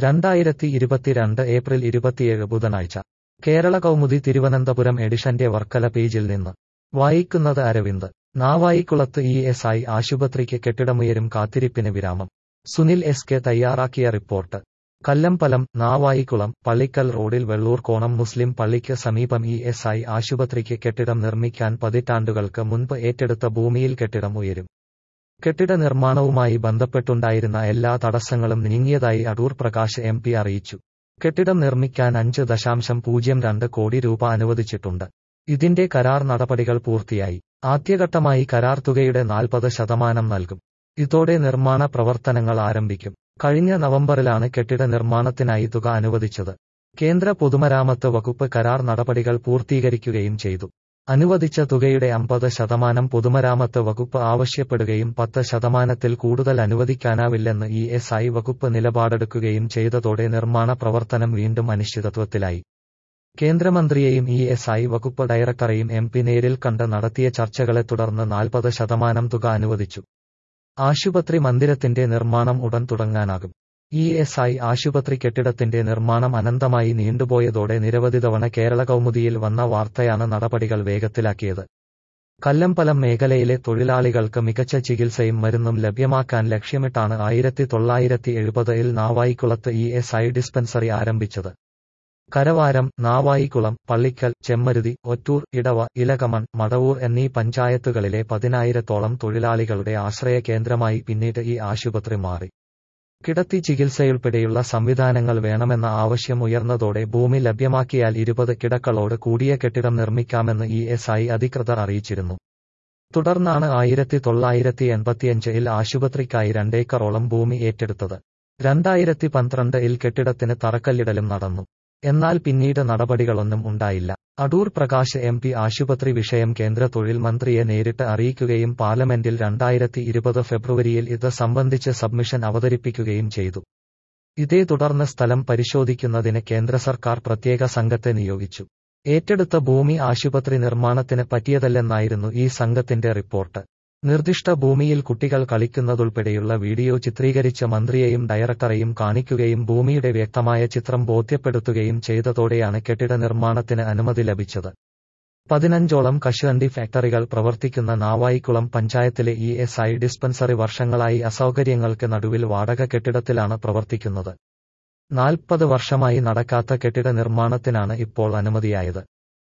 രണ്ടായിരത്തി ഇരുപത്തിരണ്ട് ഏപ്രിൽ ഇരുപത്തിയേഴ് ബുധനാഴ്ച കേരള കൗമുദി തിരുവനന്തപുരം എഡിഷന്റെ വർക്കല പേജിൽ നിന്ന് വായിക്കുന്നത് അരവിന്ദ് നാവായിക്കുളത്ത് ഇ എസ് ഐ ആശുപത്രിക്ക് കെട്ടിടമുയരും കാത്തിരിപ്പിന് വിരാമം സുനിൽ എസ് കെ തയ്യാറാക്കിയ റിപ്പോർട്ട് കല്ലമ്പലം നാവായിക്കുളം പള്ളിക്കൽ റോഡിൽ വെള്ളൂർ കോണം മുസ്ലിം പള്ളിക്ക് സമീപം ഇ എസ് ഐ ആശുപത്രിക്ക് കെട്ടിടം നിർമ്മിക്കാൻ പതിറ്റാണ്ടുകൾക്ക് മുൻപ് ഏറ്റെടുത്ത ഭൂമിയിൽ കെട്ടിടം ഉയരും കെട്ടിട നിർമ്മാണവുമായി ബന്ധപ്പെട്ടുണ്ടായിരുന്ന എല്ലാ തടസ്സങ്ങളും നീങ്ങിയതായി അടൂർ പ്രകാശ് എം പി അറിയിച്ചു കെട്ടിടം നിർമ്മിക്കാൻ അഞ്ച് ദശാംശം പൂജ്യം രണ്ട് കോടി രൂപ അനുവദിച്ചിട്ടുണ്ട് ഇതിന്റെ കരാർ നടപടികൾ പൂർത്തിയായി ആദ്യഘട്ടമായി കരാർ തുകയുടെ നാൽപ്പത് ശതമാനം നൽകും ഇതോടെ നിർമ്മാണ പ്രവർത്തനങ്ങൾ ആരംഭിക്കും കഴിഞ്ഞ നവംബറിലാണ് കെട്ടിട നിർമ്മാണത്തിനായി തുക അനുവദിച്ചത് കേന്ദ്ര പൊതുമരാമത്ത് വകുപ്പ് കരാർ നടപടികൾ പൂർത്തീകരിക്കുകയും ചെയ്തു അനുവദിച്ച തുകയുടെ അമ്പത് ശതമാനം പൊതുമരാമത്ത് വകുപ്പ് ആവശ്യപ്പെടുകയും പത്ത് ശതമാനത്തിൽ കൂടുതൽ അനുവദിക്കാനാവില്ലെന്ന് ഇ എസ് ഐ വകുപ്പ് നിലപാടെടുക്കുകയും ചെയ്തതോടെ നിർമ്മാണ പ്രവർത്തനം വീണ്ടും അനിശ്ചിതത്വത്തിലായി കേന്ദ്രമന്ത്രിയെയും ഇ എസ് ഐ വകുപ്പ് ഡയറക്ടറെയും എം പി നേരിൽ കണ്ട് നടത്തിയ ചർച്ചകളെ തുടർന്ന് നാൽപ്പത് ശതമാനം തുക അനുവദിച്ചു ആശുപത്രി മന്ദിരത്തിന്റെ നിർമ്മാണം ഉടൻ തുടങ്ങാനാകും ഇ എസ് ഐ ആശുപത്രി കെട്ടിടത്തിന്റെ നിർമ്മാണം അനന്തമായി നീണ്ടുപോയതോടെ നിരവധി തവണ കേരള കൗമുദിയിൽ വന്ന വാർത്തയാണ് നടപടികൾ വേഗത്തിലാക്കിയത് കല്ലമ്പലം മേഖലയിലെ തൊഴിലാളികൾക്ക് മികച്ച ചികിത്സയും മരുന്നും ലഭ്യമാക്കാൻ ലക്ഷ്യമിട്ടാണ് ആയിരത്തി തൊള്ളായിരത്തി എഴുപതിൽ നാവായിക്കുളത്ത് ഇ എസ് ഐ ഡിസ്പെൻസറി ആരംഭിച്ചത് കരവാരം നാവായിക്കുളം പള്ളിക്കൽ ചെമ്മരുതി ഒറ്റൂർ ഇടവ ഇലകമൺ മടവൂർ എന്നീ പഞ്ചായത്തുകളിലെ പതിനായിരത്തോളം തൊഴിലാളികളുടെ ആശ്രയ കേന്ദ്രമായി പിന്നീട് ഈ ആശുപത്രി മാറി കിടത്തി ചികിത്സയുൾപ്പെടെയുള്ള സംവിധാനങ്ങൾ വേണമെന്ന ആവശ്യം ഉയർന്നതോടെ ഭൂമി ലഭ്യമാക്കിയാൽ ഇരുപത് കിടക്കളോട് കൂടിയ കെട്ടിടം നിർമ്മിക്കാമെന്ന് ഇ എസ് ഐ അധികൃതർ അറിയിച്ചിരുന്നു തുടർന്നാണ് ആയിരത്തി തൊള്ളായിരത്തി എൺപത്തിയഞ്ചിൽ ആശുപത്രിക്കായി രണ്ടേക്കറോളം ഭൂമി ഏറ്റെടുത്തത് രണ്ടായിരത്തി പന്ത്രണ്ടിൽ കെട്ടിടത്തിന് തറക്കല്ലിടലും നടന്നു എന്നാൽ പിന്നീട് നടപടികളൊന്നും ഉണ്ടായില്ല അടൂർ പ്രകാശ് എം പി ആശുപത്രി വിഷയം കേന്ദ്ര തൊഴിൽ മന്ത്രിയെ നേരിട്ട് അറിയിക്കുകയും പാർലമെന്റിൽ രണ്ടായിരത്തി ഇരുപത് ഫെബ്രുവരിയിൽ ഇത് സംബന്ധിച്ച് സബ്മിഷൻ അവതരിപ്പിക്കുകയും ചെയ്തു ഇതേ തുടർന്ന് സ്ഥലം പരിശോധിക്കുന്നതിന് കേന്ദ്ര സർക്കാർ പ്രത്യേക സംഘത്തെ നിയോഗിച്ചു ഏറ്റെടുത്ത ഭൂമി ആശുപത്രി നിർമ്മാണത്തിന് പറ്റിയതല്ലെന്നായിരുന്നു ഈ സംഘത്തിന്റെ റിപ്പോർട്ട് നിർദ്ദിഷ്ട ഭൂമിയിൽ കുട്ടികൾ കളിക്കുന്നതുൾപ്പെടെയുള്ള വീഡിയോ ചിത്രീകരിച്ച മന്ത്രിയെയും ഡയറക്ടറെയും കാണിക്കുകയും ഭൂമിയുടെ വ്യക്തമായ ചിത്രം ബോധ്യപ്പെടുത്തുകയും ചെയ്തതോടെയാണ് കെട്ടിട നിർമ്മാണത്തിന് അനുമതി ലഭിച്ചത് പതിനഞ്ചോളം കശുവണ്ടി ഫാക്ടറികൾ പ്രവർത്തിക്കുന്ന നാവായിക്കുളം പഞ്ചായത്തിലെ ഇ എസ് ഐ ഡിസ്പെൻസറി വർഷങ്ങളായി അസൗകര്യങ്ങൾക്ക് നടുവിൽ വാടക കെട്ടിടത്തിലാണ് പ്രവർത്തിക്കുന്നത് നാൽപ്പത് വർഷമായി നടക്കാത്ത കെട്ടിട നിർമ്മാണത്തിനാണ് ഇപ്പോൾ അനുമതിയായത്